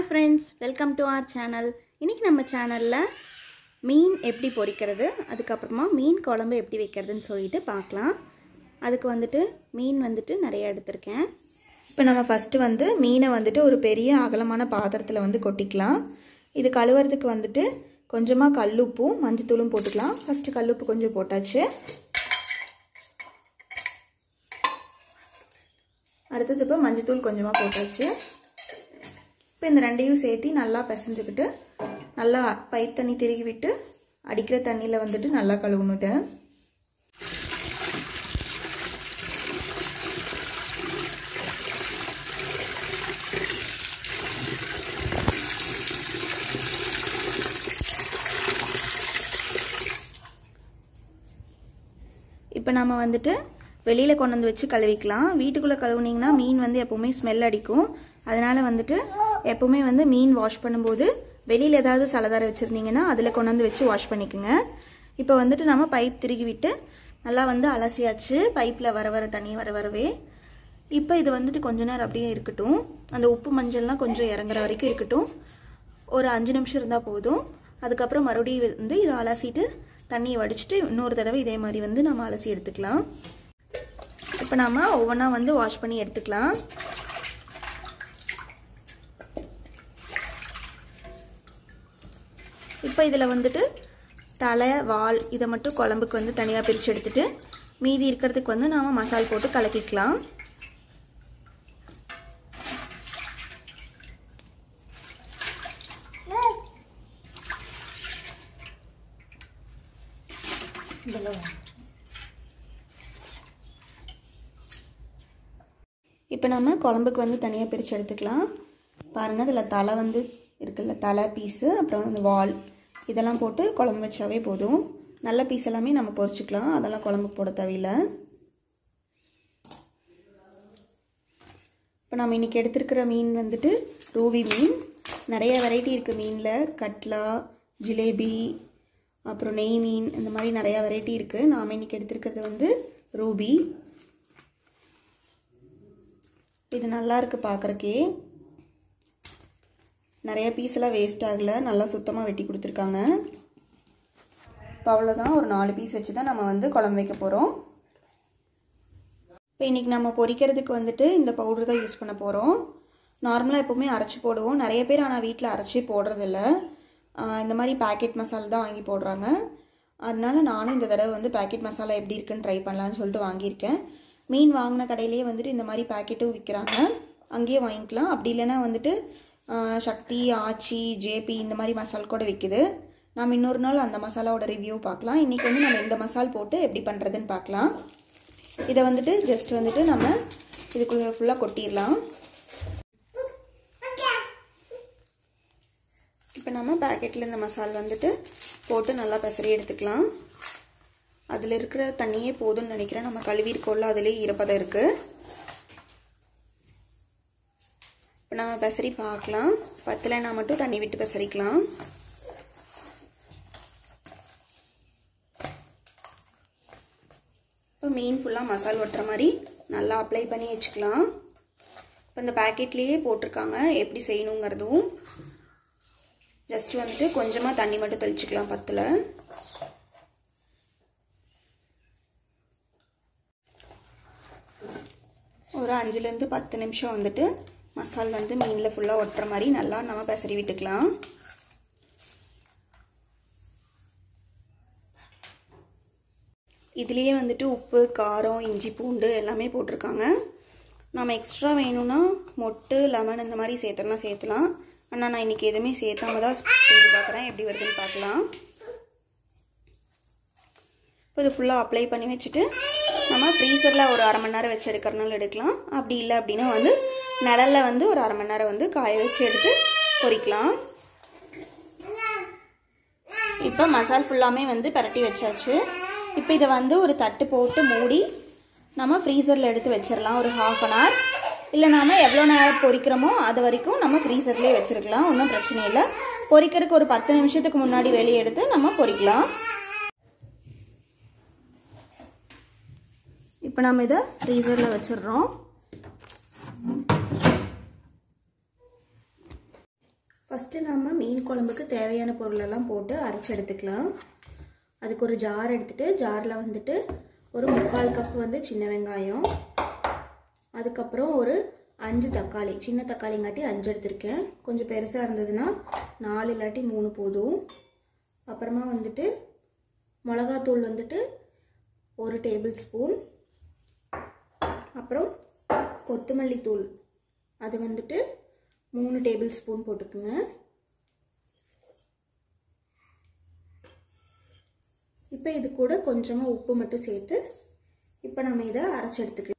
friends welcome to our channel இன்றைக்கி நம்ம சேனலில் மீன் எப்படி பொரிக்கிறது அதுக்கப்புறமா மீன் குழம்பு எப்படி வைக்கிறதுன்னு சொல்லிட்டு பார்க்கலாம் அதுக்கு வந்துட்டு மீன் வந்துட்டு நிறைய எடுத்திருக்கேன் இப்போ நம்ம ஃபஸ்ட்டு வந்து மீனை வந்துட்டு ஒரு பெரிய அகலமான பாத்திரத்தில் வந்து கொட்டிக்கலாம் இது கழுவுறதுக்கு வந்துட்டு கொஞ்சமாக கல்லுப்பும் மஞ்சத்தூளும் போட்டுக்கலாம் ஃபஸ்ட்டு கல்லுப்பு கொஞ்சம் போட்டாச்சு அடுத்தது இப்போ மஞ்சத்தூள் கொஞ்சமாக போட்டாச்சு இப்போ இந்த ரெண்டையும் சேர்த்து நல்லா பிசைஞ்சுக்கிட்டு நல்லா பைப் தண்ணி திருகி விட்டு அடிக்கிற தண்ணியில் வந்துட்டு நல்லா கழுவணும் இதை இப்போ நம்ம வந்துட்டு வெளியில் கொண்டு வந்து வச்சு கழுவிக்கலாம் வீட்டுக்குள்ளே கழுவுனீங்கன்னா மீன் வந்து எப்போவுமே ஸ்மெல் அடிக்கும் அதனால் வந்துட்டு எப்போவுமே வந்து மீன் வாஷ் பண்ணும்போது வெளியில் ஏதாவது சலதார வச்சுருந்தீங்கன்னா அதில் கொண்டு வந்து வச்சு வாஷ் பண்ணிக்கோங்க இப்போ வந்துட்டு நம்ம பைப் திருகி விட்டு நல்லா வந்து அலசியாச்சு பைப்பில் வர வர தண்ணி வர வரவே இப்போ இது வந்துட்டு கொஞ்ச நேரம் அப்படியே இருக்கட்டும் அந்த உப்பு மஞ்சள்லாம் கொஞ்சம் இறங்குற வரைக்கும் இருக்கட்டும் ஒரு அஞ்சு நிமிஷம் இருந்தால் போதும் அதுக்கப்புறம் மறுபடியும் வந்து இதை அலசிட்டு தண்ணியை வடிச்சிட்டு இன்னொரு தடவை இதே மாதிரி வந்து நம்ம அலசி எடுத்துக்கலாம் இப்போ நம்ம ஒவ்வொன்றா வந்து வாஷ் பண்ணி எடுத்துக்கலாம் இப்போ இதில் வந்துட்டு தலை வால் இதை மட்டும் குழம்புக்கு வந்து தனியாக பிரித்து எடுத்துட்டு மீதி இருக்கிறதுக்கு வந்து நாம் மசால் போட்டு கலக்கிக்கலாம் இப்போ நம்ம குழம்புக்கு வந்து தனியாக பிரித்து எடுத்துக்கலாம் பாருங்கள் அதில் தலை வந்து இருக்குல்ல தலை பீஸு அப்புறம் அந்த வால் இதெல்லாம் போட்டு குழம்பு வச்சாவே போதும் நல்ல பீஸ் எல்லாமே நம்ம பொரிச்சுக்கலாம் அதெல்லாம் குழம்பு போட தேவையில்லை இப்போ நம்ம இன்றைக்கி எடுத்துருக்கிற மீன் வந்துட்டு ரூவி மீன் நிறைய வெரைட்டி இருக்குது மீனில் கட்லா ஜிலேபி அப்புறம் நெய் மீன் இந்த மாதிரி நிறையா வெரைட்டி இருக்குது நாம் இன்றைக்கி எடுத்துருக்கிறது வந்து ரூபி இது நல்லா இருக்குது பார்க்குறக்கே நிறைய பீஸெல்லாம் வேஸ்ட் ஆகலை நல்லா சுத்தமாக வெட்டி கொடுத்துருக்காங்க இப்போ அவ்வளோதான் ஒரு நாலு பீஸ் வச்சு தான் நம்ம வந்து குழம்பு வைக்க போகிறோம் இப்போ இன்றைக்கி நம்ம பொரிக்கிறதுக்கு வந்துட்டு இந்த பவுடர் தான் யூஸ் பண்ண போகிறோம் நார்மலாக எப்போவுமே அரைச்சி போடுவோம் நிறைய பேர் ஆனால் வீட்டில் அரைச்சி போடுறதில்ல இந்த மாதிரி பேக்கெட் மசாலா தான் வாங்கி போடுறாங்க அதனால நானும் இந்த தடவை வந்து பேக்கெட் மசாலா எப்படி இருக்குன்னு ட்ரை பண்ணலான்னு சொல்லிட்டு வாங்கியிருக்கேன் மீன் வாங்கின கடையிலேயே வந்துட்டு இந்த மாதிரி பேக்கெட்டும் விற்கிறாங்க அங்கேயே வாங்கிக்கலாம் அப்படி இல்லைன்னா வந்துட்டு சக்தி ஆச்சி ஜேபி இந்த மாதிரி மசால் கூட விற்குது நாம் இன்னொரு நாள் அந்த மசாலாவோட ரிவ்யூ பார்க்கலாம் இன்றைக்கி வந்து நம்ம இந்த மசால் போட்டு எப்படி பண்ணுறதுன்னு பார்க்கலாம் இதை வந்துட்டு ஜஸ்ட் வந்துட்டு நம்ம இதுக்குள்ளே ஃபுல்லாக கொட்டிடலாம் இப்போ நம்ம பேக்கெட்டில் இந்த மசால் வந்துட்டு போட்டு நல்லா பெசரி எடுத்துக்கலாம் அதில் இருக்கிற தண்ணியே போதும்னு நினைக்கிறேன் நம்ம கழுவி இருக்கோம்ல அதுலேயே ஈரப்பதம் இருக்குது இப்போ நம்ம பெசரி பார்க்கலாம் பத்தலைனா மட்டும் தண்ணி விட்டு பெசரிக்கலாம் இப்போ மீன் ஃபுல்லாக மசால் ஒட்டுற மாதிரி நல்லா அப்ளை பண்ணி வச்சுக்கலாம் இப்போ இந்த பேக்கெட்லேயே போட்டிருக்காங்க எப்படி செய்யணுங்கிறதும் ஜஸ்ட் வந்துட்டு கொஞ்சமாக தண்ணி மட்டும் தெளிச்சுக்கலாம் பத்தில் ஒரு அஞ்சுலேருந்து பத்து நிமிஷம் வந்துட்டு மசால் வந்து மீனில் ஃபுல்லாக ஒட்டுற மாதிரி நல்லா நம்ம பெசரி விட்டுக்கலாம் இதுலேயே வந்துட்டு உப்பு காரம் இஞ்சி பூண்டு எல்லாமே போட்டிருக்காங்க நம்ம எக்ஸ்ட்ரா வேணும்னா மொட்டு லெமன் இந்த மாதிரி சேர்த்தோம்னா சேர்த்துலாம் ஆனால் நான் இன்றைக்கி எதுவுமே சேர்த்தாம தான் செஞ்சு பார்க்குறேன் எப்படி வருதுன்னு பார்க்கலாம் இப்போ இது ஃபுல்லாக அப்ளை பண்ணி வச்சுட்டு நம்ம ஃப்ரீசரில் ஒரு அரை மணி நேரம் வச்சு எடுக்கிறனால எடுக்கலாம் அப்படி இல்லை அப்படின்னா வந்து நிழலில் வந்து ஒரு அரை மணி நேரம் வந்து காய வச்சு எடுத்து பொரிக்கலாம் இப்போ மசால் ஃபுல்லாமே வந்து பரட்டி வச்சாச்சு இப்போ இதை வந்து ஒரு தட்டு போட்டு மூடி நம்ம ஃப்ரீசரில் எடுத்து வச்சிடலாம் ஒரு ஹாஃப் அன் ஹவர் இல்லை நாம் எவ்வளோ நேரம் பொரிக்கிறோமோ அது வரைக்கும் நம்ம ஃப்ரீசர்லேயே வச்சுருக்கலாம் ஒன்றும் பிரச்சனை இல்லை பொரிக்கிறதுக்கு ஒரு பத்து நிமிஷத்துக்கு முன்னாடி வெளியே எடுத்து நம்ம பொரிக்கலாம் இப்போ நம்ம இதை ஃப்ரீசரில் வச்சிடுறோம் ஃபஸ்ட்டு நம்ம மீன் குழம்புக்கு தேவையான பொருளெல்லாம் போட்டு அரைச்சி எடுத்துக்கலாம் அதுக்கு ஒரு ஜார் எடுத்துகிட்டு ஜாரில் வந்துட்டு ஒரு முக்கால் கப் வந்து சின்ன வெங்காயம் அதுக்கப்புறம் ஒரு அஞ்சு தக்காளி சின்ன தக்காளிங்காட்டி அஞ்சு எடுத்திருக்கேன் கொஞ்சம் பெருசாக இருந்ததுன்னா நாலு இல்லாட்டி மூணு போதும் அப்புறமா வந்துட்டு மிளகாத்தூள் வந்துட்டு ஒரு டேபிள் ஸ்பூன் அப்புறம் கொத்தமல்லி தூள் அது வந்துட்டு மூணு டேபிள் ஸ்பூன் போட்டுக்குங்க இப்போ இது கூட கொஞ்சமாக உப்பு மட்டும் சேர்த்து இப்போ நம்ம இதை அரைச்சி எடுத்துக்கலாம்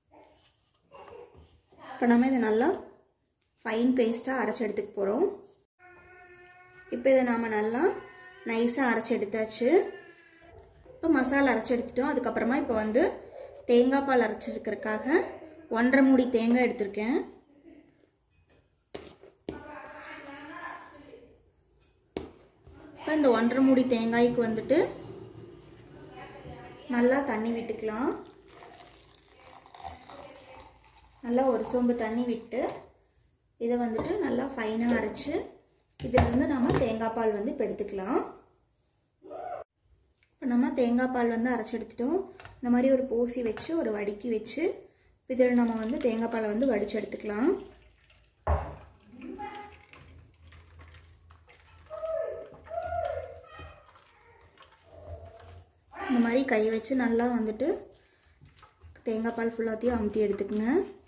இப்போ நம்ம இதை நல்லா ஃபைன் பேஸ்ட்டாக அரைச்சி எடுத்துக்க போகிறோம் இப்போ இதை நாம் நல்லா நைஸாக அரைச்சி எடுத்தாச்சு இப்போ மசாலா அரைச்சி எடுத்துட்டோம் அதுக்கப்புறமா இப்போ வந்து தேங்காய் பால் அரைச்சிருக்கிறதுக்காக ஒன்றரை மூடி தேங்காய் எடுத்திருக்கேன் இப்போ இந்த ஒன்றரை மூடி தேங்காய்க்கு வந்துட்டு நல்லா தண்ணி விட்டுக்கலாம் நல்லா ஒரு சொம்பு தண்ணி விட்டு இதை வந்துட்டு நல்லா ஃபைனாக அரைச்சி இதில் வந்து நம்ம தேங்காய் பால் வந்து இப்போ எடுத்துக்கலாம் இப்போ நம்ம தேங்காய் பால் வந்து அரைச்சி எடுத்துட்டோம் இந்த மாதிரி ஒரு போசி வச்சு ஒரு வடிக்கி வச்சு இதில் நம்ம வந்து தேங்காய் பாலை வந்து வடித்து எடுத்துக்கலாம் இந்த மாதிரி கை வச்சு நல்லா வந்துட்டு தேங்காய் பால் ஃபுல்லாத்தையும் அமுத்தி எடுத்துக்கங்க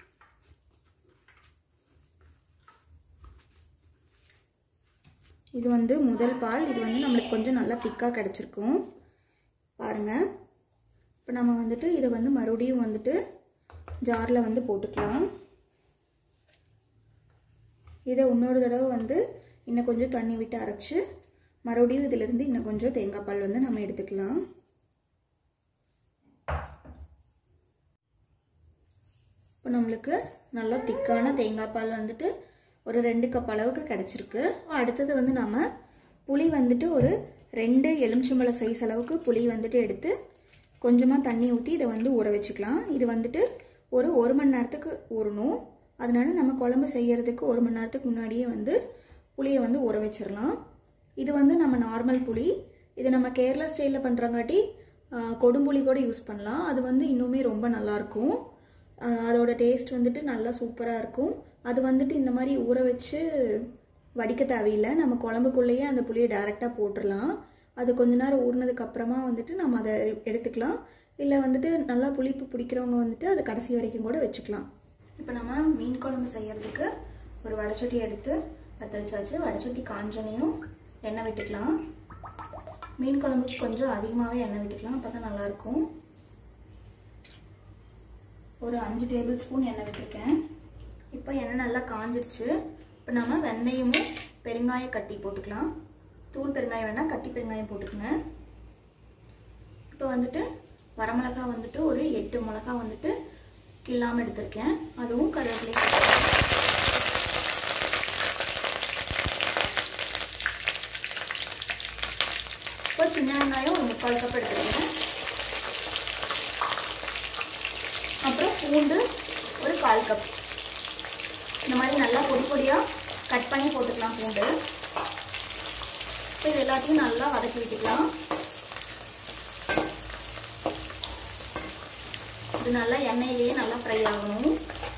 இது வந்து முதல் பால் இது வந்து நம்மளுக்கு கொஞ்சம் நல்லா திக்காக கிடச்சிருக்கும் பாருங்கள் இப்போ நம்ம வந்துட்டு இதை வந்து மறுபடியும் வந்துட்டு ஜாரில் வந்து போட்டுக்கலாம் இதை இன்னொரு தடவை வந்து இன்னும் கொஞ்சம் தண்ணி விட்டு அரைச்சி மறுபடியும் இதிலிருந்து இன்னும் கொஞ்சம் தேங்காய் பால் வந்து நம்ம எடுத்துக்கலாம் இப்போ நம்மளுக்கு நல்லா திக்கான தேங்காய் பால் வந்துட்டு ஒரு ரெண்டு கப் அளவுக்கு கிடச்சிருக்கு அடுத்தது வந்து நம்ம புளி வந்துட்டு ஒரு ரெண்டு எலுமிச்சம்பழ சைஸ் அளவுக்கு புளி வந்துட்டு எடுத்து கொஞ்சமாக தண்ணி ஊற்றி இதை வந்து ஊற வச்சுக்கலாம் இது வந்துட்டு ஒரு ஒரு மணி நேரத்துக்கு ஊறணும் அதனால நம்ம குழம்பு செய்யறதுக்கு ஒரு மணி நேரத்துக்கு முன்னாடியே வந்து புளியை வந்து ஊற வச்சிடலாம் இது வந்து நம்ம நார்மல் புளி இது நம்ம கேரளா ஸ்டைலில் பண்ணுறங்காட்டி கொடும்புளி கூட யூஸ் பண்ணலாம் அது வந்து இன்னுமே ரொம்ப நல்லாயிருக்கும் அதோட டேஸ்ட் வந்துட்டு நல்லா சூப்பராக இருக்கும் அது வந்துட்டு இந்த மாதிரி ஊற வச்சு வடிக்க தேவையில்லை நம்ம குழம்புக்குள்ளேயே அந்த புளியை டைரெக்டாக போட்டுடலாம் அது கொஞ்ச நேரம் ஊறினதுக்கு அப்புறமா வந்துட்டு நம்ம அதை எடுத்துக்கலாம் இல்லை வந்துட்டு நல்லா புளிப்பு பிடிக்கிறவங்க வந்துட்டு அது கடைசி வரைக்கும் கூட வச்சுக்கலாம் இப்போ நம்ம மீன் குழம்பு செய்யறதுக்கு ஒரு வடைச்சட்டி எடுத்து பற்ற வச்சாச்சு வடைச்சட்டி காஞ்சனையும் எண்ணெய் விட்டுக்கலாம் மீன் குழம்புக்கு கொஞ்சம் அதிகமாகவே எண்ணெய் விட்டுக்கலாம் அப்போ தான் நல்லாயிருக்கும் ஒரு அஞ்சு டேபிள் ஸ்பூன் எண்ணெய் விட்டுருக்கேன் இப்போ எண்ணெய் நல்லா காஞ்சிருச்சு இப்போ நம்ம வெந்தயமும் பெருங்காயம் கட்டி போட்டுக்கலாம் தூள் பெருங்காயம் வேணால் கட்டி பெருங்காயம் போட்டுக்கோங்க இப்போ வந்துட்டு வரமிளகா வந்துட்டு ஒரு எட்டு மிளகா வந்துட்டு கில்லாமல் எடுத்திருக்கேன் அதுவும் கருவேப்பிலை இப்போ சின்ன வெங்காயம் ஒரு முக்கால் கப் எடுத்துருக்கேன் அப்புறம் பூண்டு ஒரு கால் கப் இந்த மாதிரி நல்லா பொடி பொடியாக கட் பண்ணி போட்டுக்கலாம் பூண்டு இது எல்லாத்தையும் நல்லா வதக்கி விட்டுக்கலாம் இது நல்லா எண்ணெயிலேயே நல்லா ஃப்ரை ஆகணும்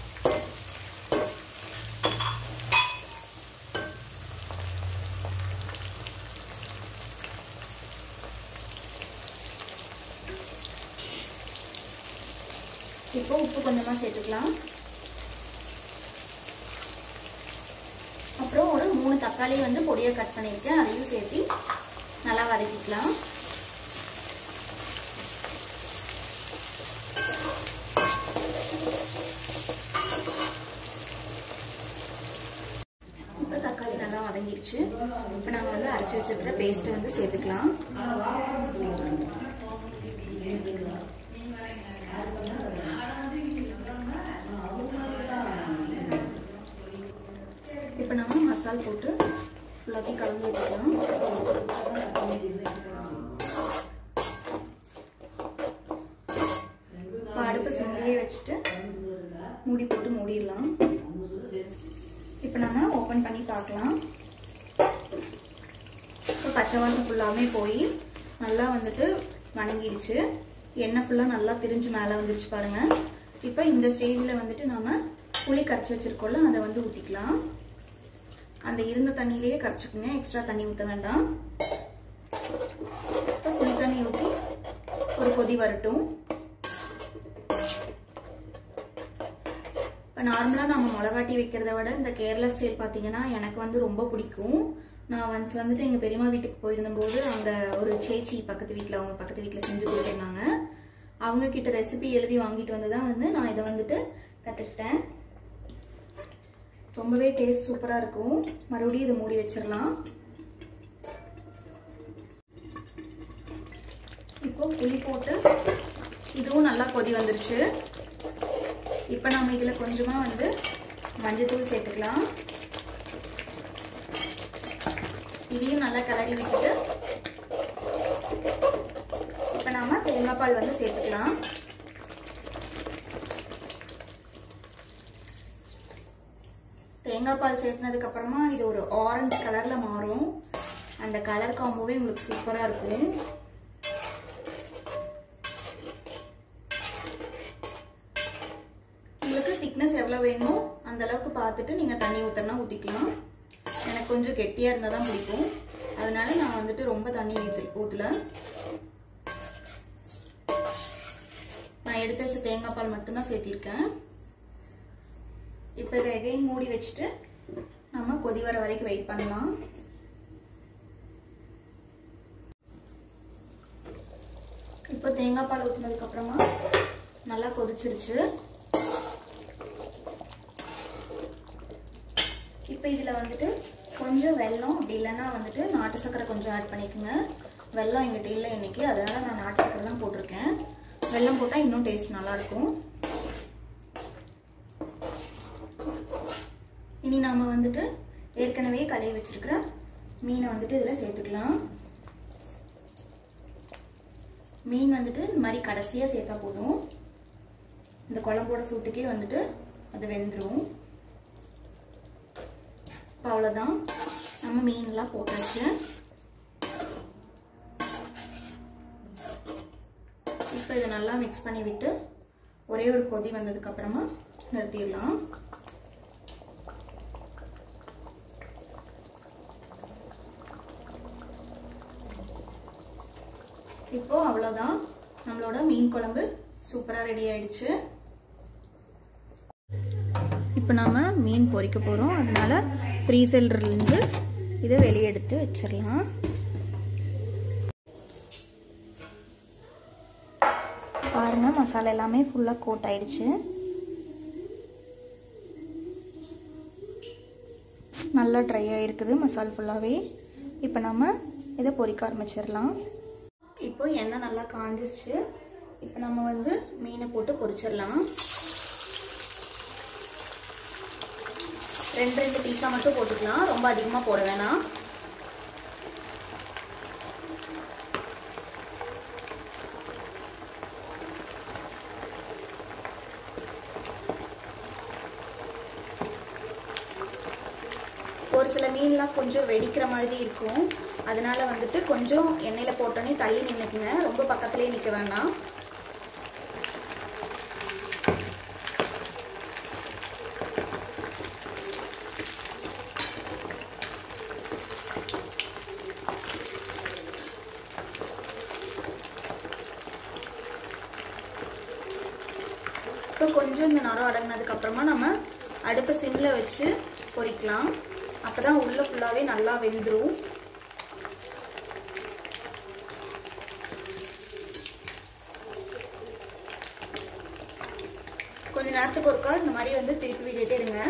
இப்போ உப்பு கொஞ்சமாக சேர்த்துக்கலாம் அப்புறம் ஒரு மூணு தக்காளி வந்து பொடியாக கட் பண்ணியிருக்கேன் அதையும் சேர்த்து நல்லா வதக்கிக்கலாம் இப்போ தக்காளி நல்லா வதங்கிருச்சு இப்போ நம்ம வந்து அரைச்சி வச்சிருக்கிற பேஸ்ட்டை வந்து சேர்த்துக்கலாம் இப்போ நம்ம மசால் போட்டு ஃபுல்லாத்தையும் கலந்து விட்டுக்கலாம் இப்போ அடுப்பு சிம்லேயே வச்சுட்டு மூடி போட்டு மூடிடலாம் இப்போ நம்ம ஓப்பன் பண்ணி பார்க்கலாம் பச்சை வாசம் ஃபுல்லாமே போய் நல்லா வந்துட்டு வணங்கிடுச்சு எண்ணெய் ஃபுல்லாக நல்லா திரிஞ்சு மேலே வந்துருச்சு பாருங்க இப்போ இந்த ஸ்டேஜில் வந்துட்டு நாம புளி கரைச்சி வச்சிருக்கோம்ல அதை வந்து ஊற்றிக்கலாம் அந்த இருந்த தண்ணியிலேயே கரைச்சிக்கோங்க எக்ஸ்ட்ரா தண்ணி ஊற்ற வேண்டாம் இப்போ புளி தண்ணி ஊற்றி ஒரு கொதி வரட்டும் இப்போ நார்மலாக நம்ம மிளகாட்டி வைக்கிறத விட இந்த கேரளா ஸ்டைல் பார்த்தீங்கன்னா எனக்கு வந்து ரொம்ப பிடிக்கும் நான் ஒன்ஸ் வந்துட்டு எங்கள் பெரியம்மா வீட்டுக்கு போயிருந்தபோது அங்கே ஒரு சேச்சி பக்கத்து வீட்டில் அவங்க பக்கத்து வீட்டில் செஞ்சு கொடுத்துருந்தாங்க அவங்க கிட்ட ரெசிபி எழுதி வாங்கிட்டு வந்து தான் வந்து நான் இதை வந்துட்டு கற்றுக்கிட்டேன் ரொம்பவே டேஸ்ட் சூப்பராக இருக்கும் மறுபடியும் இதை மூடி வச்சிடலாம் இப்போ புளி போட்டு இதுவும் நல்லா கொதி வந்துருச்சு இப்போ நம்ம இதில் கொஞ்சமாக வந்து மஞ்சத்தூள் சேர்த்துக்கலாம் இதையும் நல்லா கிளறி விட்டுட்டு இப்போ நாம தேங்காய் பால் வந்து சேர்த்துக்கலாம் தேங்காய் பால் சேர்த்துனதுக்கு அப்புறமா இது ஒரு ஆரஞ்சு கலர்ல மாறும் அந்த கலர் காம்போவே உங்களுக்கு சூப்பரா இருக்கும் உங்களுக்கு திக்னஸ் எவ்வளோ வேணுமோ அந்த அளவுக்கு பார்த்துட்டு நீங்கள் தண்ணி ஊற்றுனா ஊற்றிக்கலாம் எனக்கு கொஞ்சம் கெட்டியாக இருந்தால் தான் பிடிக்கும் அதனால நான் வந்துட்டு ரொம்ப தண்ணி ஊற்று ஊற்றல நான் எடுத்து வச்ச தேங்காய் பால் மட்டும்தான் சேர்த்திருக்கேன் இப்போ இதை எகைன் மூடி வச்சுட்டு நம்ம கொதி வர வரைக்கும் வெயிட் பண்ணலாம் இப்போ தேங்காய் பால் ஊற்றினதுக்கு அப்புறமா நல்லா கொதிச்சிருச்சு இப்போ இதில் வந்துட்டு கொஞ்சம் வெல்லம் அப்படி இல்லைன்னா வந்துட்டு நாட்டு சக்கரை கொஞ்சம் ஆட் பண்ணிக்கோங்க வெல்லம் எங்கிட்ட இல்லை இன்னைக்கு அதனால நான் நாட்டு சக்கரை தான் போட்டிருக்கேன் வெல்லம் போட்டால் இன்னும் டேஸ்ட் நல்லாயிருக்கும் இனி நாம் வந்துட்டு ஏற்கனவே கழுவி வச்சிருக்கிற மீனை வந்துட்டு இதில் சேர்த்துக்கலாம் மீன் வந்துட்டு இந்த மாதிரி கடைசியாக சேர்த்தா போதும் இந்த குழம்போட சூட்டுக்கே வந்துட்டு அது வெந்துடும் இப்போ அவ்வளோதான் நம்ம மீன்லாம் போட்டாச்சு இப்போ இதை நல்லா மிக்ஸ் பண்ணி விட்டு ஒரே ஒரு கொதி வந்ததுக்கு அப்புறமா நிறுத்திடலாம் இப்போ அவ்வளோதான் நம்மளோட மீன் குழம்பு சூப்பராக ரெடி ஆயிடுச்சு இப்போ நாம் மீன் பொரிக்க போகிறோம் அதனால ஃப்ரீசர்லேருந்து இதை வெளியே எடுத்து வச்சிடலாம் பாருங்கள் மசாலா எல்லாமே ஃபுல்லாக கோட் ஆயிடுச்சு நல்லா ட்ரை ஆகிருக்குது மசால் ஃபுல்லாகவே இப்போ நம்ம இதை பொரிக்க ஆரம்பிச்சிடலாம் இப்போ எண்ணெய் நல்லா காஞ்சிச்சு இப்போ நம்ம வந்து மீனை போட்டு பொரிச்சிடலாம் ரெண்டு ரெண்டு பீஸாக மட்டும் போட்டுக்கலாம் ரொம்ப அதிகமாக போட வேணாம் ஒரு சில மீன்லாம் கொஞ்சம் வெடிக்கிற மாதிரி இருக்கும் அதனால வந்துட்டு கொஞ்சம் எண்ணெயில் போட்டோன்னே தள்ளி நின்றுக்குங்க ரொம்ப பக்கத்துலேயே நிற்க வேண்டாம் இப்போ கொஞ்சம் இந்த நரம் அடங்கினதுக்கு அப்புறமா நம்ம அடுப்பை சிம்மில் வச்சு பொரிக்கலாம் அப்போ தான் உள்ளே ஃபுல்லாகவே நல்லா வெந்துடும் கொஞ்ச நேரத்துக்கு ஒருக்கா இந்த மாதிரி வந்து திருப்பி விட்டுட்டே இருங்க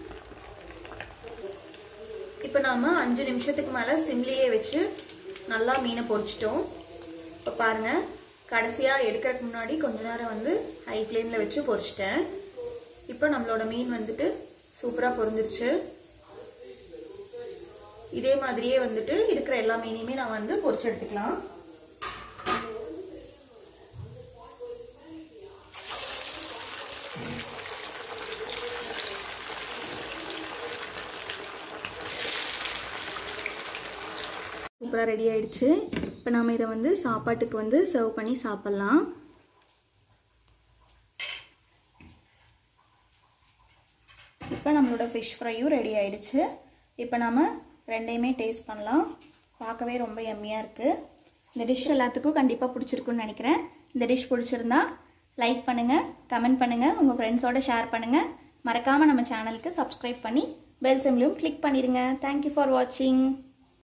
இப்போ நாம அஞ்சு நிமிஷத்துக்கு மேலே சிம்லேயே வச்சு நல்லா மீனை பொரிச்சிட்டோம் இப்போ பாருங்க கடைசியாக எடுக்கிறதுக்கு முன்னாடி கொஞ்ச நேரம் வந்து ஹை ஃப்ளேமில் வச்சு பொரிச்சிட்டேன் இப்போ நம்மளோட மீன் வந்துட்டு சூப்பராக பொரிஞ்சிருச்சு இதே மாதிரியே வந்துட்டு இருக்கிற எல்லா மீனையுமே நான் வந்து பொரிச்சு எடுத்துக்கலாம் சூப்பராக ரெடி ஆயிடுச்சு இப்போ நாம் இதை வந்து சாப்பாட்டுக்கு வந்து சர்வ் பண்ணி சாப்பிட்லாம் இப்போ நம்மளோட ஃபிஷ் ஃப்ரையும் ரெடி ஆயிடுச்சு இப்போ நாம் ரெண்டையுமே டேஸ்ட் பண்ணலாம் பார்க்கவே ரொம்ப எம்மியாக இருக்குது இந்த டிஷ் எல்லாத்துக்கும் கண்டிப்பாக பிடிச்சிருக்குன்னு நினைக்கிறேன் இந்த டிஷ் பிடிச்சிருந்தா லைக் பண்ணுங்கள் கமெண்ட் பண்ணுங்கள் உங்கள் ஃப்ரெண்ட்ஸோட ஷேர் பண்ணுங்கள் மறக்காமல் நம்ம சேனலுக்கு சப்ஸ்கிரைப் பண்ணி பெல் சிம்லையும் கிளிக் பண்ணிடுங்க தேங்க்யூ ஃபார் வாட்சிங்